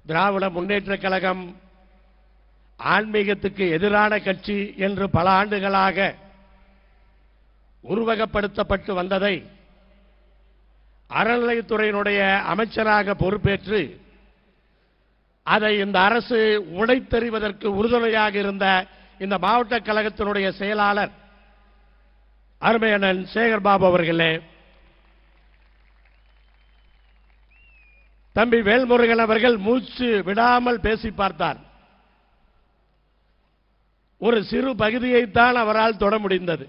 திராவிட முன்னேற்ற கழகம் ஆன்மீகத்துக்கு எதிரான கட்சி என்று பல ஆண்டுகளாக உருவகப்படுத்தப்பட்டு வந்ததை அறநிலையத்துறையினுடைய அமைச்சராக பொறுப்பேற்று அதை இந்த அரசு உடைத்தெறிவதற்கு உறுதுணையாக இருந்த இந்த மாவட்ட கழகத்தினுடைய செயலாளர் அருமையண்ணன் சேகர் பாபு அவர்களே தம்பி வேல்முருகன் அவர்கள் மூச்சு விடாமல் பேசி பார்த்தார் ஒரு சிறு பகுதியைத்தான் அவரால் தொட முடிந்தது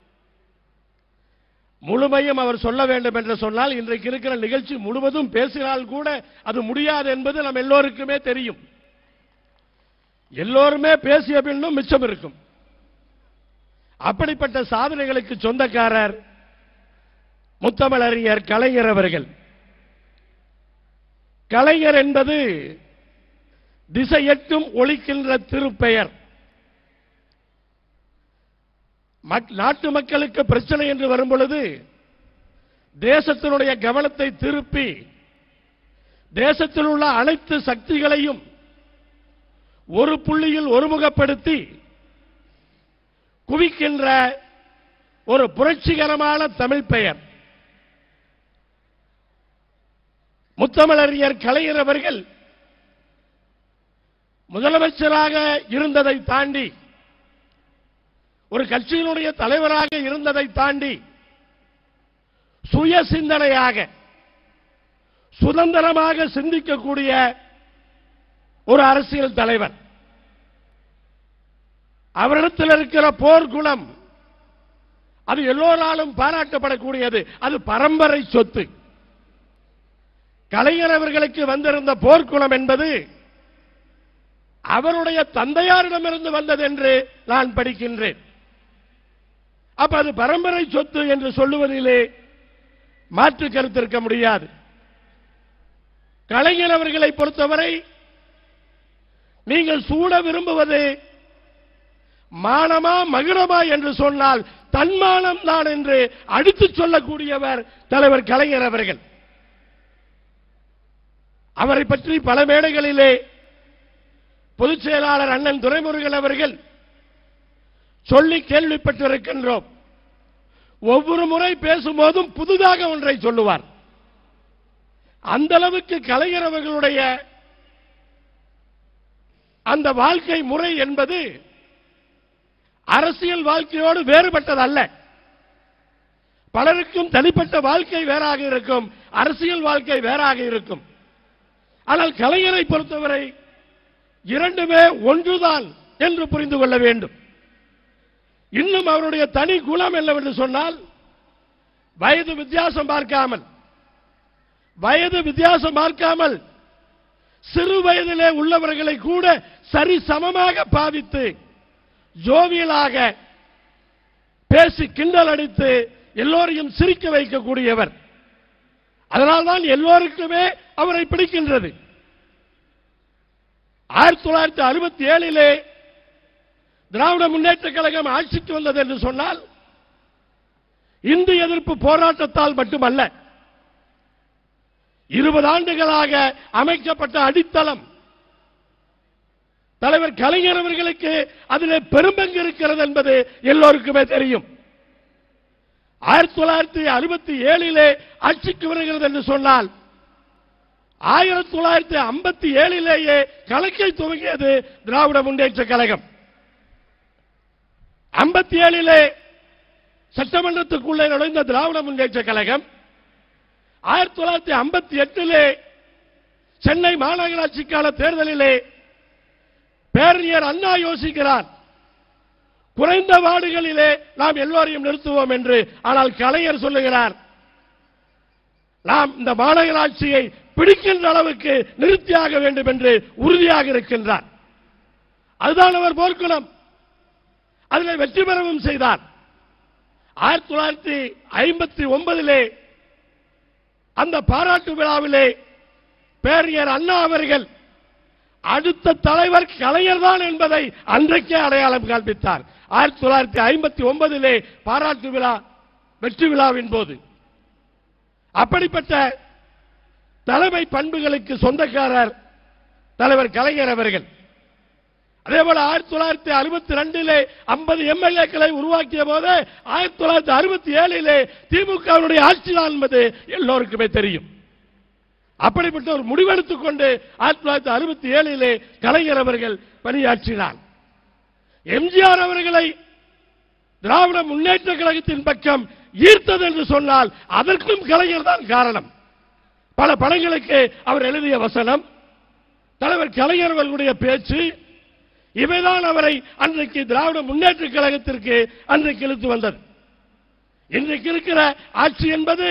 முழுமையும் அவர் சொல்ல வேண்டும் என்று சொன்னால் இன்றைக்கு இருக்கிற நிகழ்ச்சி முழுவதும் பேசினால் கூட அது முடியாது என்பது நம் எல்லோருக்குமே தெரியும் எல்லோருமே பேசிய பின்னும் மிச்சம் இருக்கும் அப்படிப்பட்ட சாதனைகளுக்கு சொந்தக்காரர் முத்தமிழறிஞர் கலைஞர் அவர்கள் கலைஞர் என்பது திசையெட்டும் ஒழிக்கின்ற திருப்பெயர் மக்- நாட்டு மக்களுக்கு பிரச்சனை என்று வரும் பொழுது தேசத்தினுடைய கவனத்தை திருப்பி தேசத்தில் உள்ள அனைத்து சக்திகளையும் ஒரு புள்ளியில் ஒருமுகப்படுத்தி குவிக்கின்ற ஒரு புரட்சிகரமான தமிழ் பெயர் முத்தமிழறிஞர் கலைஞர் அவர்கள் முதலமைச்சராக இருந்ததை தாண்டி ஒரு கட்சியினுடைய தலைவராக இருந்ததை தாண்டி சுய சிந்தனையாக சுதந்திரமாக சிந்திக்கக்கூடிய ஒரு அரசியல் தலைவர் அவரிடத்தில் இருக்கிற போர்க்குணம் அது எல்லோராலும் பாராட்டப்படக்கூடியது அது பரம்பரை சொத்து கலைஞர் அவர்களுக்கு வந்திருந்த போர்க்குணம் என்பது அவருடைய தந்தையாரிடமிருந்து வந்தது என்று நான் படிக்கின்றேன் அப்ப அது பரம்பரை சொத்து என்று சொல்லுவதிலே மாற்று கருத்து இருக்க முடியாது கலைஞர் அவர்களை பொறுத்தவரை நீங்கள் சூட விரும்புவது மானமா மகிழமா என்று சொன்னால் தன்மானம் தான் என்று அடித்துச் சொல்லக்கூடியவர் தலைவர் கலைஞர் அவர்கள் அவரை பற்றி பல மேடைகளிலே பொதுச் செயலாளர் அண்ணன் துரைமுருகன் அவர்கள் சொல்லி கேள்விப்பட்டிருக்கின்றோம் ஒவ்வொரு முறை பேசும்போதும் புதிதாக ஒன்றை சொல்லுவார் அந்த அளவுக்கு கலைஞர் அவர்களுடைய அந்த வாழ்க்கை முறை என்பது அரசியல் வாழ்க்கையோடு வேறுபட்டதல்ல பலருக்கும் தனிப்பட்ட வாழ்க்கை வேறாக இருக்கும் அரசியல் வாழ்க்கை வேறாக இருக்கும் ஆனால் கலைஞரை பொறுத்தவரை இரண்டுமே ஒன்றுதான் என்று புரிந்து கொள்ள வேண்டும் இன்னும் அவருடைய தனி குணம் என்னவென்று சொன்னால் வயது வித்தியாசம் பார்க்காமல் வயது வித்தியாசம் பார்க்காமல் சிறு வயதிலே உள்ளவர்களை கூட சரி சமமாக பாவித்து ஜோவியலாக பேசி கிண்டல் அடித்து எல்லோரையும் சிரிக்க வைக்கக்கூடியவர் அதனால்தான் எல்லோருக்குமே அவரை பிடிக்கின்றது ஆயிரத்தி தொள்ளாயிரத்தி அறுபத்தி ஏழிலே திராவிட முன்னேற்ற கழகம் ஆட்சிக்கு வந்தது என்று சொன்னால் இந்து எதிர்ப்பு போராட்டத்தால் மட்டுமல்ல இருபது ஆண்டுகளாக அமைக்கப்பட்ட அடித்தளம் தலைவர் கலைஞர் அவர்களுக்கு அதிலே பெரும்பங்கு இருக்கிறது என்பது எல்லோருக்குமே தெரியும் ஆயிரத்தி தொள்ளாயிரத்தி அறுபத்தி ஏழிலே ஆட்சிக்கு வருகிறது என்று சொன்னால் ஆயிரத்தி தொள்ளாயிரத்தி ஐம்பத்தி ஏழிலேயே கலக்கை துவங்கியது திராவிட முன்னேற்ற கழகம் ஐம்பத்தி ஏழிலே சட்டமன்றத்துக்குள்ளே நுழைந்த திராவிட முன்னேற்ற கழகம் ஆயிரத்தி தொள்ளாயிரத்தி ஐம்பத்தி எட்டிலே சென்னை மாநகராட்சிக்கான தேர்தலிலே பேரறிஞர் அண்ணா யோசிக்கிறார் குறைந்த வார்டுகளிலே நாம் எல்லோரையும் நிறுத்துவோம் என்று ஆனால் கலைஞர் சொல்லுகிறார் நாம் இந்த மாநகராட்சியை பிடிக்கின்ற அளவுக்கு நிறுத்தியாக வேண்டும் என்று உறுதியாக இருக்கின்றார் அதுதான் அவர் போர்க்குணம் அதில் வெற்றி பெறவும் செய்தார் ஆயிரத்தி தொள்ளாயிரத்தி ஐம்பத்தி ஒன்பதிலே அந்த பாராட்டு விழாவிலே பேரியர் அண்ணா அவர்கள் அடுத்த தலைவர் கலைஞர் தான் என்பதை அன்றைக்கே அடையாளம் காண்பித்தார் ஆயிரத்தி தொள்ளாயிரத்தி ஐம்பத்தி ஒன்பதிலே பாராட்டு விழா வெற்றி விழாவின் போது அப்படிப்பட்ட தலைமை பண்புகளுக்கு சொந்தக்காரர் தலைவர் கலைஞர் அவர்கள் அதே போல ஆயிரத்தி தொள்ளாயிரத்தி அறுபத்தி ரெண்டிலே ஐம்பது எம்எல்ஏக்களை உருவாக்கிய போது ஆயிரத்தி தொள்ளாயிரத்தி அறுபத்தி ஏழிலே திமுகவினுடைய ஆட்சி தான் என்பது எல்லோருக்குமே தெரியும் அப்படிப்பட்ட ஒரு முடிவெடுத்துக் கொண்டு ஆயிரத்தி தொள்ளாயிரத்தி அறுபத்தி ஏழிலே கலைஞர் அவர்கள் பணியாற்றினார் எம்ஜிஆர் அவர்களை திராவிட முன்னேற்ற கழகத்தின் பக்கம் ஈர்த்தது என்று சொன்னால் அதற்கும் கலைஞர் தான் காரணம் பல படங்களுக்கு அவர் எழுதிய வசனம் தலைவர் கலைஞர் அவர்களுடைய பேச்சு இவைதான் அவரை அன்றைக்கு திராவிட முன்னேற்ற கழகத்திற்கு அன்றைக்கு இழுத்து வந்தது இன்றைக்கு இருக்கிற ஆட்சி என்பது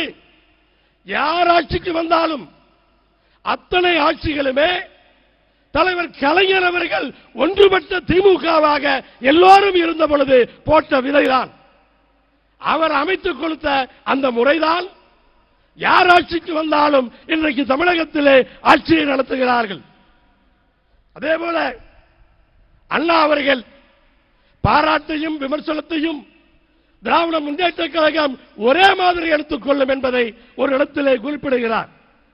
யார் ஆட்சிக்கு வந்தாலும் அத்தனை ஆட்சிகளுமே தலைவர் கலைஞர் அவர்கள் ஒன்றுபட்ட திமுகவாக எல்லோரும் இருந்த பொழுது போட்ட விதைதான் அவர் அமைத்துக் கொடுத்த அந்த முறைதான் யார் ஆட்சிக்கு வந்தாலும் இன்றைக்கு தமிழகத்திலே ஆட்சியை நடத்துகிறார்கள் அதே போல அண்ணா அவர்கள் பாராட்டையும் விமர்சனத்தையும் திராவிட முன்னேற்ற கழகம் ஒரே மாதிரி எடுத்துக்கொள்ளும் என்பதை ஒரு இடத்திலே குறிப்பிடுகிறார்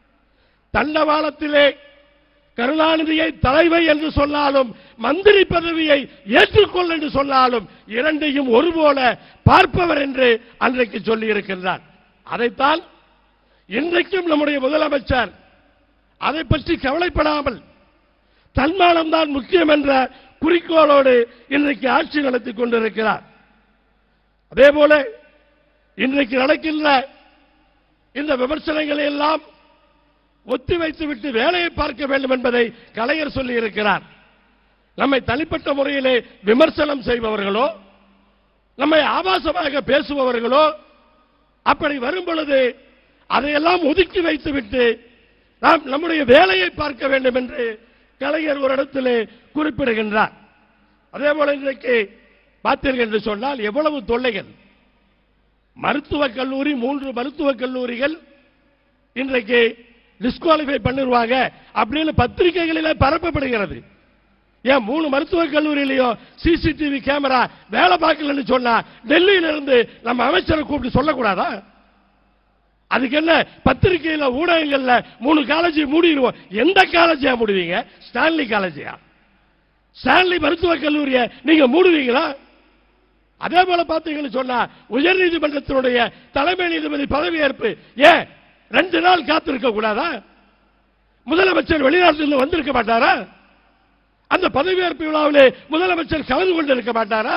தண்டவாளத்திலே கருணாநிதியை தலைவை என்று சொன்னாலும் மந்திரி பதவியை ஏற்றுக்கொள் என்று சொன்னாலும் இரண்டையும் ஒருபோல பார்ப்பவர் என்று அன்றைக்கு சொல்லி இருக்கின்றார் அதைத்தான் இன்றைக்கும் நம்முடைய முதலமைச்சர் அதை பற்றி கவலைப்படாமல் தன்மானம் தான் முக்கியம் என்ற குறிக்கோளோடு இன்றைக்கு ஆட்சி நடத்திக் கொண்டிருக்கிறார் அதே போல இன்றைக்கு நடக்கின்ற இந்த விமர்சனங்களை எல்லாம் ஒத்தி வைத்துவிட்டு வேலையை பார்க்க வேண்டும் என்பதை கலைஞர் சொல்லி இருக்கிறார் நம்மை தனிப்பட்ட முறையிலே விமர்சனம் செய்பவர்களோ நம்மை ஆபாசமாக பேசுபவர்களோ அப்படி வரும் பொழுது அதையெல்லாம் ஒதுக்கி வைத்துவிட்டு நாம் நம்முடைய வேலையை பார்க்க வேண்டும் என்று கலைஞர் ஒரு இடத்திலே குறிப்பிடுகின்றார் அதே போல இன்றைக்கு பார்த்தீர்கள் என்று சொன்னால் எவ்வளவு தொல்லைகள் மருத்துவக் கல்லூரி மூன்று மருத்துவக் கல்லூரிகள் இன்றைக்கு டிஸ்குவாலிஃபை பண்ணிடுவாங்க அப்படின்னு பத்திரிகைகளிலே பரப்பப்படுகிறது ஏன் மூணு மருத்துவக் கல்லூரியிலையும் சிசிடிவி கேமரா வேலை பார்க்கலன்னு சொன்னா டெல்லியில இருந்து நம்ம அமைச்சரை கூப்பிட்டு சொல்லக்கூடாதா அதுக்கு என்ன பத்திரிகையில ஊடகங்கள்ல மூணு காலேஜ் மூடிடுவோம் எந்த காலேஜா மூடுவீங்க ஸ்டான்லி காலேஜா ஸ்டான்லி மருத்துவக் கல்லூரிய நீங்க மூடுவீங்களா அதே போல பாத்தீங்கன்னு சொன்னா உயர் நீதிமன்றத்தினுடைய தலைமை நீதிபதி பதவியேற்பு ஏன் ரெண்டு நாள் காத்திருக்க கூடாதா முதலமைச்சர் வெளிநாட்டிலிருந்து வந்திருக்க மாட்டாரா அந்த பதவியேற்பு விழாவிலே முதலமைச்சர் கலந்து கொண்டிருக்க மாட்டாரா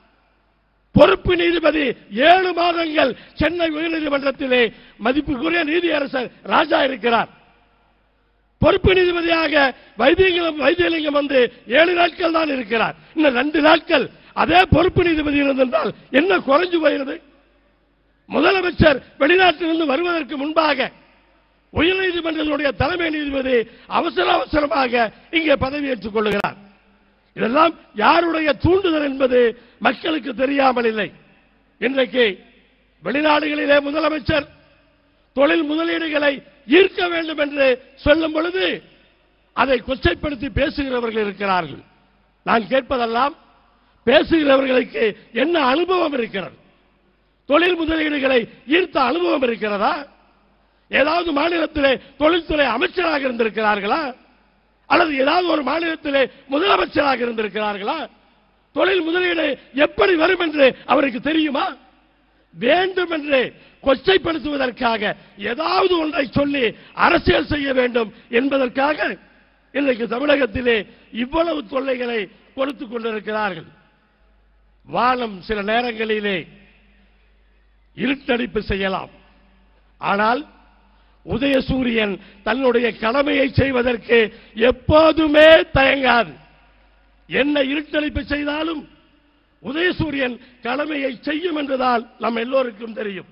பொறுப்பு நீதிபதி ஏழு மாதங்கள் சென்னை உயர்நீதிமன்றத்திலே மதிப்புக்குரிய நீதியரசர் ராஜா இருக்கிறார் பொறுப்பு நீதிபதியாக வைத்தியலிங்கம் வைத்தியலிங்கம் வந்து ஏழு நாட்கள் தான் இருக்கிறார் இன்னும் ரெண்டு நாட்கள் அதே பொறுப்பு நீதிபதி இருந்திருந்தால் என்ன குறைஞ்சு போயிருது முதலமைச்சர் வெளிநாட்டிலிருந்து வருவதற்கு முன்பாக உயர்நீதிமன்றத்தினுடைய தலைமை நீதிபதி அவசர அவசரமாக இங்கே பதவியேற்றுக் கொள்ளுகிறார் இதெல்லாம் யாருடைய தூண்டுதல் என்பது மக்களுக்கு தெரியாமல் இல்லை இன்றைக்கு வெளிநாடுகளிலே முதலமைச்சர் தொழில் முதலீடுகளை ஈர்க்க வேண்டும் என்று சொல்லும் பொழுது அதை கொச்சைப்படுத்தி பேசுகிறவர்கள் இருக்கிறார்கள் நான் கேட்பதெல்லாம் பேசுகிறவர்களுக்கு என்ன அனுபவம் இருக்கிறது தொழில் முதலீடுகளை ஈர்த்த அனுபவம் இருக்கிறதா ஏதாவது மாநிலத்திலே தொழில்துறை அமைச்சராக இருந்திருக்கிறார்களா அல்லது ஏதாவது ஒரு மாநிலத்திலே முதலமைச்சராக இருந்திருக்கிறார்களா தொழில் முதலீடு எப்படி வரும் என்று அவருக்கு தெரியுமா வேண்டும் என்று கொச்சைப்படுத்துவதற்காக ஏதாவது ஒன்றை சொல்லி அரசியல் செய்ய வேண்டும் என்பதற்காக இன்றைக்கு தமிழகத்திலே இவ்வளவு தொல்லைகளை கொடுத்துக் கொண்டிருக்கிறார்கள் வானம் சில நேரங்களிலே இருட்டடிப்பு செய்யலாம் ஆனால் உதயசூரியன் தன்னுடைய கடமையை செய்வதற்கு எப்போதுமே தயங்காது என்ன இருட்டடிப்பு செய்தாலும் உதயசூரியன் கடமையை செய்யும் என்றுதான் நம் எல்லோருக்கும் தெரியும்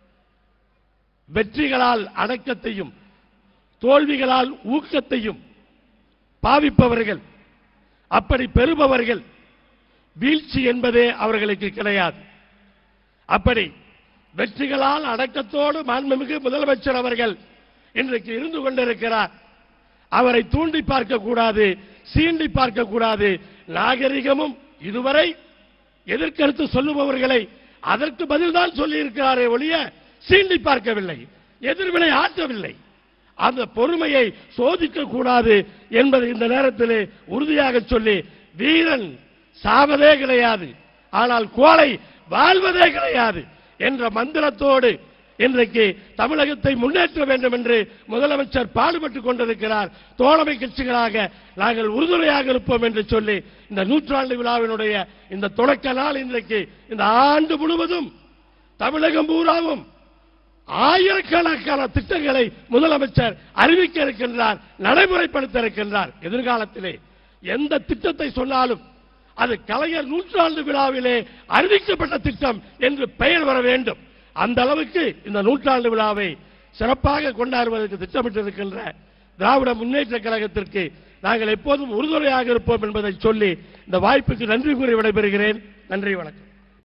வெற்றிகளால் அடக்கத்தையும் தோல்விகளால் ஊக்கத்தையும் பாவிப்பவர்கள் அப்படி பெறுபவர்கள் வீழ்ச்சி என்பதே அவர்களுக்கு கிடையாது அப்படி வெற்றிகளால் அடக்கத்தோடு மாண்புமிகு முதலமைச்சர் அவர்கள் இன்றைக்கு இருந்து கொண்டிருக்கிறார் அவரை தூண்டி பார்க்க கூடாது சீண்டி பார்க்க கூடாது நாகரிகமும் இதுவரை எதிர்கருத்து சொல்லுபவர்களை அதற்கு பதில்தான் சொல்லி இருக்கிறாரே ஒழிய சீண்டி பார்க்கவில்லை எதிர்வினை ஆற்றவில்லை அந்த பொறுமையை சோதிக்க கூடாது என்பதை இந்த நேரத்திலே உறுதியாக சொல்லி வீரன் சாவதே கிடையாது ஆனால் கோலை வாழ்வதே கிடையாது என்ற மந்திரத்தோடு இன்றைக்கு தமிழகத்தை முன்னேற்ற வேண்டும் என்று முதலமைச்சர் பாடுபட்டுக் கொண்டிருக்கிறார் தோழமை கட்சிகளாக நாங்கள் உறுதுணையாக இருப்போம் என்று சொல்லி இந்த நூற்றாண்டு விழாவினுடைய இந்த தொடக்க நாள் இன்றைக்கு இந்த ஆண்டு முழுவதும் தமிழகம் பூராவும் ஆயிரக்கணக்கான திட்டங்களை முதலமைச்சர் அறிவிக்க இருக்கின்றார் நடைமுறைப்படுத்த இருக்கின்றார் எதிர்காலத்திலே எந்த திட்டத்தை சொன்னாலும் அது கலைஞர் நூற்றாண்டு விழாவிலே அறிவிக்கப்பட்ட திட்டம் என்று பெயர் வர வேண்டும் அந்த அளவுக்கு இந்த நூற்றாண்டு விழாவை சிறப்பாக கொண்டாடுவதற்கு திட்டமிட்டிருக்கின்ற திராவிட முன்னேற்ற கழகத்திற்கு நாங்கள் எப்போதும் உறுதுணையாக இருப்போம் என்பதை சொல்லி இந்த வாய்ப்புக்கு நன்றி கூறி விடைபெறுகிறேன் நன்றி வணக்கம்